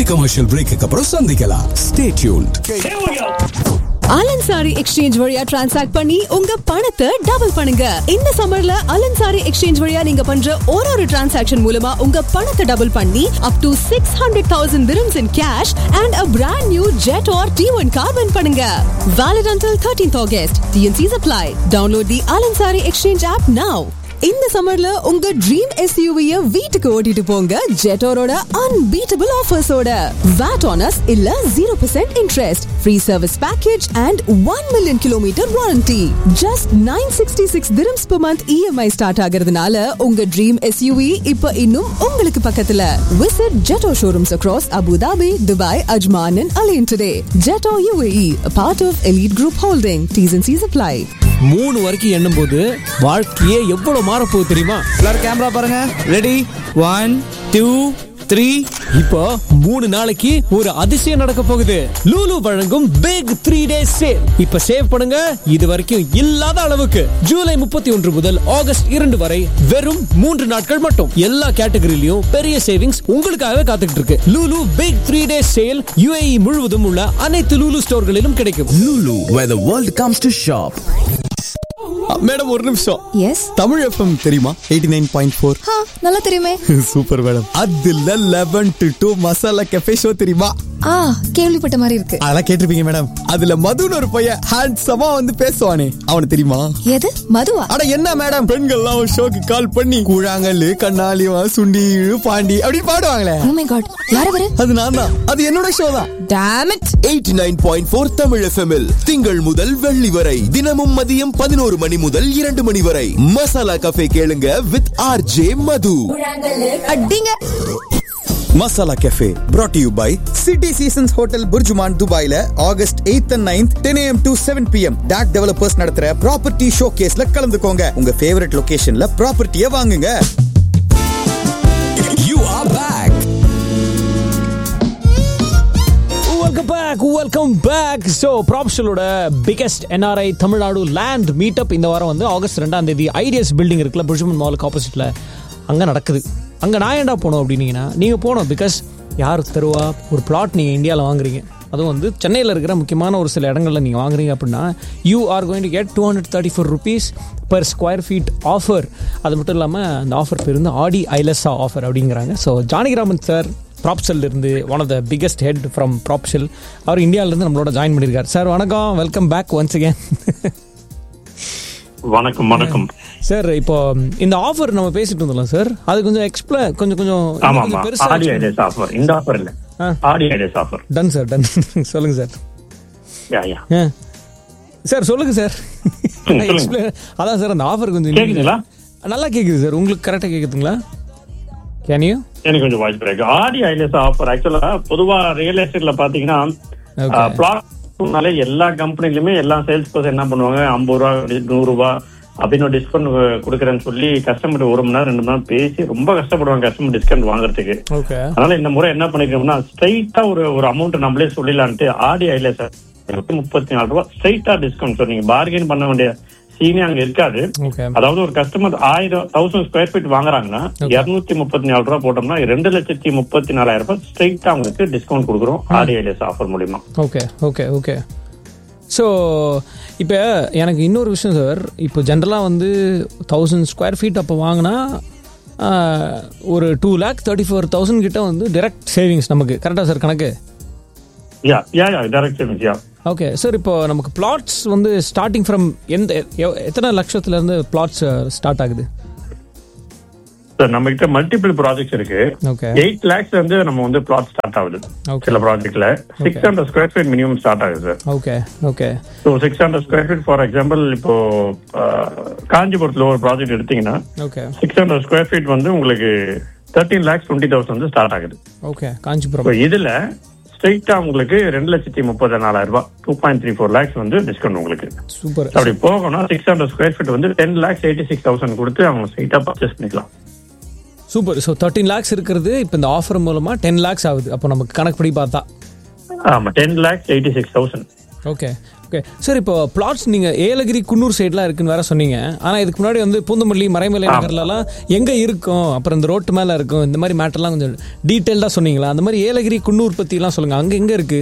Commercial break அப்புறம் சந்திக்கலாம் stay tuned Al Ansari exchange வழியா டிரான்சாக்ட் பண்ணி உங்க பணத்தை டபுள் பண்ணுங்க இந்த சம்மர்ல அலன்சாரி எக்ஸ்சேஞ்ச் வழியா நீங்க பண்ற ஒரு ஒரு டிரான்சாக்ஷன் மூலமா உங்க பணத்தை டபுள் பண்ணி up to six hundred thousand dirhams in cash and a brand new Jetour or T one car win பண்ணுங்க valid until 13th August T and Cs apply download the Al Ansari exchange app now இந்த சம்மர்ல உங்க dream எஸ்யூவிய வீட்டுக்கு ஓட்டிட்டு போங்க ஜெட்டோரோட unbeatable ஆஃபர்ஸோட வாட் ஆனஸ் இல்ல zero percent interest free service package and one million kilometre warranty just nine sixty six dirhams per month EMI start ஆகிறதுனால உங்க ட்ரீம் எஸ்யூவி இப்ப இன்னும் உங்களுக்கு பக்கத்துல visit Jetour showrooms across Abu Dhabi Dubai Ajman and Al Ain today Jetour UAE part of Elite group holding T's and C's apply மூணு வரைக்கும் எண்ணும் போது வாழ்க்கையே எவ்வளவு மாறப்போகுது தெரியுமா எல்லாரும் கேமரா பாருங்க ரெடி ஒன் டூ த்ரீ இப்போ மூணு நாளைக்கு ஒரு அதிசயம் நடக்க போகுது லூலு வழங்கும் பிக் த்ரீ டேஸ் சேல் இப்ப சேவ் பண்ணுங்க இது வரைக்கும் இல்லாத அளவுக்கு ஜூலை முப்பத்தி ஒன்று முதல் ஆகஸ்ட் இரண்டு வரை வெறும் மூன்று நாட்கள் மட்டும் எல்லா கேட்டகரியிலும் பெரிய சேவிங்ஸ் உங்களுக்காகவே காத்துக்கிட்டு இருக்கு Lulu big three days sale UAE முழுவதும் உள்ள அனைத்து லூலு ஸ்டோர்களிலும் கிடைக்கும் Lulu, where the world comes to shop. Madam ஒரு நிமிஷம் எஸ் தமிழ் எஃப்எம் தெரியுமா எயிட்டி நைன் பாயிண்ட் ஃபோர் நல்லா தெரியுமே சூப்பர் மேடம் அதுல eleven to two Masala Cafe show தெரியுமா ஆ கேள்விப்பட்ட மாதிரி இருக்கு அதெல்லாம் கேட்டிருப்பீங்க மேடம் அதுல மதுன்னு ஒரு பையன் ஹேண்ட்ஸமா வந்து பேசுவானே அவனுக்கு தெரியுமா எது மதுவா அட என்ன மேடம் பெண்கள்லாம் ஒரு ஷோக்கு கால் பண்ணி கூழாங்கல்லு கண்ணாலிவா சுண்டி இழு, பாண்டி அப்படி பாடுவாங்களே ஓ மை காட் யார் அவரு அது நான் தான் அது என்னோட ஷோ தான் டாம் இட் eighty nine point four Tamil எஃப்எம்எல் திங்கள் முதல் வெள்ளி வரை தினமும் மதியம் பதினோரு மணி முதல் இரண்டு மணி வரை மசாலா கஃபே கேளுங்க வித் ஆர் ஜே மது அடிங்க Masala Cafe brought to you by City Seasons hotel Burjuman துபாயில August 8th and 9th 10 am to 7 pm டாக் டெவலப்பர்ஸ் நடத்துற ப்ராப்பர்ட்டி ஷோ கேஸ்ல கலந்துக்கோங்க உங்க ஃபேவரட் லொகேஷன்ல ப்ராப்பர்ட்டியை வாங்குங்க You are back. Welcome back welcome back so ப்ராப்ஷலோட biggest NRI Tamil Nadu land meetup இந்த வாரம் வந்து ஆகஸ்ட் ரெண்டாம் தேதி ஐடியஸ் பில்டிங் இருக்குல்ல புருஷமன் மாலுக்கு ஆப்போசிட்ல அங்கே நடக்குது அங்கே நான் ஏன்டா போனோம் அப்படின்னீங்கன்னா நீங்கள் போகணும் பிகாஸ் யார் தருவா ஒரு பிளாட் நீங்கள் இந்தியாவில் வாங்குறீங்க அதுவும் வந்து சென்னையில் இருக்கிற முக்கியமான ஒரு சில இடங்களில் நீங்கள் வாங்குறீங்க அப்படின்னா you are going to get two hundred thirty four rupees per square feet offer அது மட்டும் இல்லாமல் அந்த ஆஃபர் பேர் வந்து ஆடி ஐலஸா ஆஃபர் அப்படிங்கிறாங்க ஸோ ஜானகிராமன் சார் ப்ராப்ஷல் இருந்து one of the biggest head from Propshell அவர் இந்தியாவிலேருந்து நம்மளோட ஜாயின் பண்ணியிருக்காரு சார் வணக்கம் வெல்கம் பேக் ஒன்ஸ் அகேன் வணக்கம் வணக்கம் சார் இப்போ இந்த ஆஃபர் நம்ம பேசிட்டு இருந்தோம் சார் அது கொஞ்சம் எக்ஸ்பிள கொஞ்சம் கொஞ்சம் ஆமா கொஞ்சம் ஆமா பெருசா ஆடி ஐடியஸ் ஆஃபர் இந்த ஆஃபர் இல்ல ஆ. ஆடி ஐடியஸ் ஆஃபர் டன் சார் டன் சொல்லுங்க சார் யா யா ஆ. சார் சொல்லுங்க சார் சொல்லுங்க. Explain- அதான் சார் அந்த ஆஃபர் கொஞ்சம் கேக்குதுங்களா நல்லா கேக்குது சார் உங்களுக்கு கரெக்டாக கேக்குதுங்களா கேன் யூ எனக்கு கொஞ்சம் வாய்ஸ் பிரேக் ஆடி ஐடியஸ் ஆஃபர் ஆக்சுவலா பொதுவா ரியல் எஸ்டேட்ல பாத்தீங்கன்னா Okay. பிளாட்னாலே எல்லா கம்பெனிலுமே எல்லா சேல்ஸ் பர்சன் என்ன பண்ணுவாங்க ஐம்பது ரூபா நூறு ரூபா அப்படின்னு ஒரு டிஸ்கவுண்ட் கொடுக்குறேன்னு சொல்லி கஸ்டமர் ஒரு மணி நேரம் ரெண்டு மணி நேரம் பேசி ரொம்ப கஷ்டப்படுவாங்க கஸ்டமர் டிஸ்கவுண்ட் வாங்குறதுக்கு ஓகே அதனால இந்த முறை என்ன பண்ணிருக்கோம்னா ஸ்ட்ரைட்டா ஒரு ஒரு அமௌண்ட் நம்மளே சொல்லிடலான்ட்டு ஆடி ஐல சார் முப்பத்தி நாலு ரூபாய் ஸ்ட்ரைட்டா டிஸ்கவுண்ட் ஸோ நீங்க பார்கெயின் பண்ண வேண்டிய சீனே அங்க இருக்காது ஓகே அதாவது ஒரு கஸ்டமர் ஆயிரம் தௌசண்ட் ஸ்கொயர் ஃபீட் வாங்குறாங்கன்னா இருநூத்தி முப்பத்தி நாலு ரூபாய் போட்டோம்னா ரெண்டு லட்சத்தி முப்பத்தி நாலாயிரம் ரூபாய் ஸ்ட்ரைட்டா அவங்களுக்கு டிஸ்கவுண்ட் கொடுக்குறோம் ஆடி ஐலஸ் ஆஃபர் மூலியமா ஓகே ஓகே ஓகே ஸோ இப்போ எனக்கு இன்னொரு விஷயம் சார் இப்போ ஜென்ரலாக வந்து தௌசண்ட் ஸ்கொயர் ஃபீட் அப்போ வாங்கினா ஆஹ், ஒரு two lakh thirty four thousand கிட்ட வந்து direct சேவிங்ஸ் நமக்கு கரெக்டாக சார் கணக்கு yeah yeah yeah direct savings yeah okay sir இப்போ நமக்கு பிளாட்ஸ் வந்து ஸ்டார்டிங் ஃப்ரம் எந்த எவ்- எத்தனை லட்சத்துலேருந்து பிளாட்ஸ் ஸ்டார்ட் ஆகுது சார் நம்ம கிட்ட மல்டிபிள் ப்ராஜெக்ட்ஸ் இருக்கு ஓகே எயிட் லேக்ஸ் வந்து நம்ம வந்து பிளாட் ஸ்டார்ட் ஆகுது Okay. சில ப்ராஜெக்ட்ல six hundred square feet minimum start ஆகுது sir okay okay so six hundred square feet for example இப்போ அஹ், காஞ்சிபுரத்துல ஒரு ப்ராஜெக்ட் எடுத்தீங்கன்னா okay six hundred square feet வந்து உங்களுக்கு தேர்ட்டீன் லேக்ஸ் டுவெண்ட்டி தௌசண்ட் வந்து ஸ்டார்ட் ஆகுது ஓகே இப்போ காஞ்சிபுரம் இதுல ஸ்ட்ரைட்டா உங்களுக்கு ரெண்டு லட்சத்தி முப்பத்தி நாலாயிரம் ரூபாய் two point three four lakhs வந்து டிஸ்கவுண்ட் உங்களுக்கு சூப்பர் அப்படி போகணும் சிக்ஸ் ஹண்ட்ரட் ஸ்கொயர் ஃபீட் வந்து ten lakhs eighty six thousand கொடுத்து அவங்க ஸ்ட்ரைட்டா பர்ச்சேஸ் பண்ணிக்கலாம் சூப்பர் ஸோ தேர்ட்டின் லேக்ஸ் இருக்கிறது இப்போ இந்த ஆஃபர் மூலமாக டென் லேக்ஸ் ஆகுது அப்போ நமக்கு கணக்குப்படி பார்த்தா ஆமா ten lakhs eighty six thousand okay okay sir இப்போ பிளாட்ஸ் நீங்க ஏலகிரி குன்னூர் சைட்லாம் இருக்குன்னு வேற சொன்னீங்க ஆனா இதுக்கு முன்னாடி வந்து பூந்தமல்லி மறைமலை நகர்லலாம் எங்க இருக்கும் அப்புறம் இந்த ரோட்டு மேல இருக்கும் இந்த மாதிரி மேட்டர்லாம் கொஞ்சம் டீட்டெயில்டா சொன்னீங்களா அந்த மாதிரி ஏலகிரி குன்னூர் பத்தி எல்லாம் சொல்லுங்க அங்க எங்க இருக்கு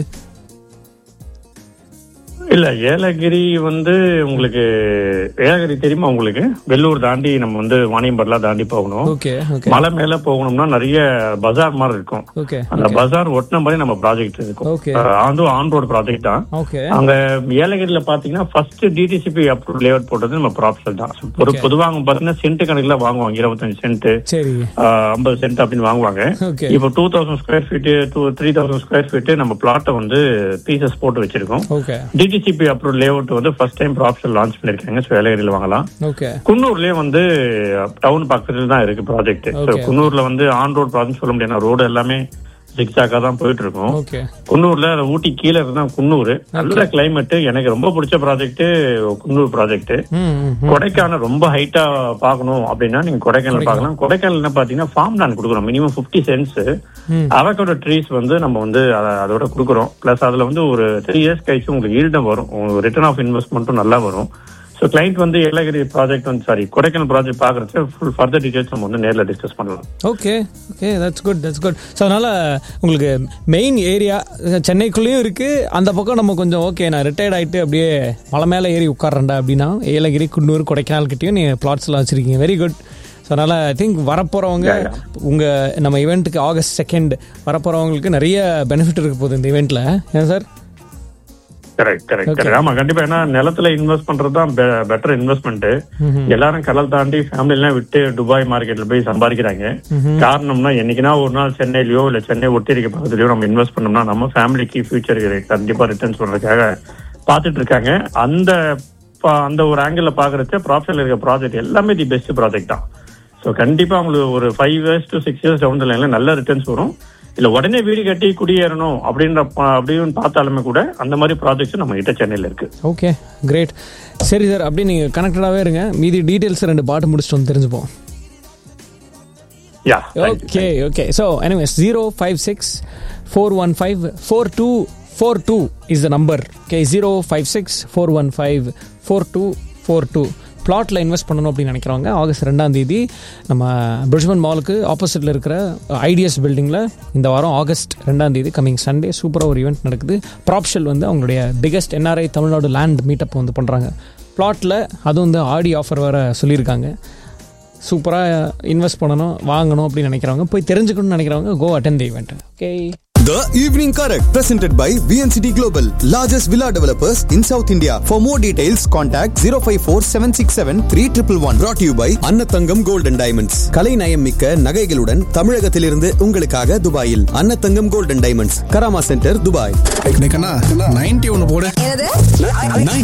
இல்ல ஏலகிரி வந்து உங்களுக்கு ஏலகிரி தெரியுமா உங்களுக்கு வெள்ளூர் தாண்டி நம்ம வந்து வாணியம்பர்லாம் தாண்டி போகணும் ஓகே ஓகே மலை மேல போகணும்னா நிறைய பஜார் மாதிரி இருக்கும் ஓகே அந்த பஜார் ஒட்டின மாதிரி நம்ம ப்ராஜெக்ட் இருக்கும் Okay. அதுவும் ஆன் ரோடு ப்ராஜெக்ட் தான் ஓகே அங்க ஏலகிரியில பாத்தீங்கன்னா ஃபர்ஸ்ட் டிடிசிபி அப்ரூவ் லேஅவுட் போட்டது நம்ம ப்ராப்ஷல் தான் ஒரு Okay. பொதுவாக பாத்தீங்கன்னா சென்ட் கணக்குல வாங்குவாங்க இருபத்தஞ்சு சென்ட் சரி ஐம்பது சென்ட் அப்படின்னு வாங்குவாங்க ஓகே இப்போ two thousand square feet two three thousand square feet நம்ம பிளாட்டை வந்து பீசஸ் போட்டு வச்சிருக்கோம் ஓகே டிடிசிபி அப்ரூவ் லேஅவுட் வந்து ஃபர்ஸ்ட் டைம் ப்ராப்ஷல் லான்ச் பண்ணிருக்காங்க ஸோ ஏலகிரியில் வாங்கலாம் ஓகே குன்னூர்லயே வந்து டவுன் பக்கத்துல தான் இருக்கு ப்ராஜெக்ட் Okay. குன்னூர்ல வந்து ஆன் ரோட் ப்ராஜெக்ட் சொல்ல முடியாது ரோடு எல்லாமே ஜிக்ஸாக்கா தான் போயிட்டு இருக்கும் ஓகே குன்னூர்ல அது ஊட்டி கீழே இருந்தா குன்னூர் நல்ல கிளைமேட் எனக்கு ரொம்ப பிடிச்ச ப்ராஜெக்ட் குன்னூர் ப்ராஜெக்ட் ம் ம் கொடைக்கானல் ரொம்ப ஹைட்டா பார்க்கணும் அப்படின்னா நீங்க கொடைக்கானல் பார்க்கலாம் கொடைக்கானல் என்ன பாத்தீங்கன்னா ஃபார்ம் லேண்ட் கொடுக்குறோம் மினிமம் 50 சென்ட்ஸ் ம். அவக்கோட ட்ரீஸ் வந்து நம்ம வந்து அத- அதோட கொடுக்குறோம் பிளஸ் அதுல வந்து ஒரு த்ரீ இயர்ஸ் கழிச்சு உங்களுக்கு ஈல்டம் வரும் ரிட்டர்ன் ஆஃப் இன்வெஸ்ட்மெண்ட்டும் நல்லா வரும் ஸோ கிளைண்ட் வந்து ஏலகிரி ப்ராஜெக்ட் வந்து சாரி கொடைக்கானல் ப்ராஜெக்ட் பாக்குறது ஃபுல் ஃபர்தர் டீடைல்ஸ் நம்ம வந்து நேர்ல டிஸ்கஸ் பண்ணலாம் okay okay that's good that's good so அதனால உங்களுக்கு மெயின் ஏரியா சென்னைக்குள்ளேயும் இருக்கு அந்த பக்கம் நம்ம கொஞ்சம் ஓகே நான் ரிட்டையர்ட் ஆயிட்டு அப்படியே மலை மேலே ஏறி உட்கார்றேன்டா அப்படின்னா ஏலகிரி குன்னூர் கொடைக்கானல் கிட்டேயும் நீங்கள் பிளாட்ஸ்லாம் வச்சிருக்கீங்க வெரி குட் ஸோ அதனால் ஐ திங்க் வரப்போகிறவங்க Yeah, yeah. உங்கள் நம்ம இவெண்ட்டுக்கு ஆகஸ்ட் செகண்ட் வரப்போகிறவங்களுக்கு நிறைய பெனிஃபிட் இருக்க போகுது இந்த இவெண்ட்டில் ஏன் sir correct correct Okay. Correct ஆமா கண்டிப்பா ஏன்னா நிலத்துல இன்வெஸ்ட் பண்றது தான் பெட்டர் இன்வெஸ்ட்மெண்ட் எல்லாரும் கடல் தாண்டி ஃபேமிலி எல்லாம் விட்டு துபாய் மார்க்கெட்ல போய் சம்பாதிக்கிறாங்க காரணம்னா என்னைக்குனா ஒரு நாள் சென்னையிலயோ இல்ல சென்னை ஒட்டி இருக்க பக்கத்துலயோ நம்ம இன்வெஸ்ட் பண்ணோம்னா நம்ம ஃபேமிலிக்கு ஃபியூச்சருக்கு கண்டிப்பா ரிட்டர்ன்ஸ் பண்றதுக்காக பாத்துட்டு இருக்காங்க அந்த ப- அந்த ஒரு ஆங்கிள் பாக்குறச்ச ப்ராஃபிட்ல இருக்க ப்ராஜெக்ட் எல்லாமே தி பெஸ்ட் ப்ராஜெக்ட் தான் ஸோ கண்டிப்பா உங்களுக்கு ஒரு five years to six years down லைன்ல நல்ல ரிட்டர்ன்ஸ் வரும் இல்ல உடனே வீடு கட்டி குடியேறணும் அப்படின்ற ப- அப்படின்னு பார்த்தாலுமே கூட அந்த மாதிரி ப்ராஜெக்ட்ஸ் நம்ம கிட்ட சென்னையில இருக்கு ஓகே கிரேட் சரி சார் அப்படியே நீங்கள் கனெக்டடாகவே இருங்க மீதி டீட்டெயில்ஸ் ரெண்டு பாட்டு முடிச்சுட்டு வந்து தெரிஞ்சுப்போம் yeah okay okay so anyways zero five six four one five four two four two is the number okay zero five six four one five four two four two பிளாட்டில் இன்வெஸ்ட் பண்ணணும் அப்படின்னு நினைக்கிறவங்க August ரெண்டாம் தேதி நம்ம பிரிட்ஜ்மன் மாலுக்கு ஆப்போசிட்டில் இருக்கிற ஐடிஎஸ் பில்டிங்கில் இந்த வாரம் ஆகஸ்ட் ரெண்டாம் தேதி கமிங் சண்டே சூப்பராக ஒரு ஈவெண்ட் நடக்குது ப்ராப்ஷல் வந்து அவங்களுடைய biggest NRI Tamil Nadu land meetup வந்து பண்ணுறாங்க பிளாட்டில் அதுவும் வந்து ஆடி ஆஃபர் வேறு சொல்லியிருக்காங்க சூப்பராக இன்வெஸ்ட் பண்ணணும் வாங்கணும் அப்படின்னு நினைக்கிறவங்க போய் தெரிஞ்சுக்கணும்னு நினைக்கிறவங்க go attend the event okay The Evening Correct, presented by VNCT Global, largest villa developers in South India. For more details, contact 054 767 3111. Brought to you by Annathangam Gold and Diamonds. கலை நயம் மிக்க நகைகளுடன் தமிழகத்திலிருந்து உங்களுக்காக துபாயில் Annathangam Gold and Diamonds, Karama centre, Dubai. Ninety ஒன்னு போடு என்னது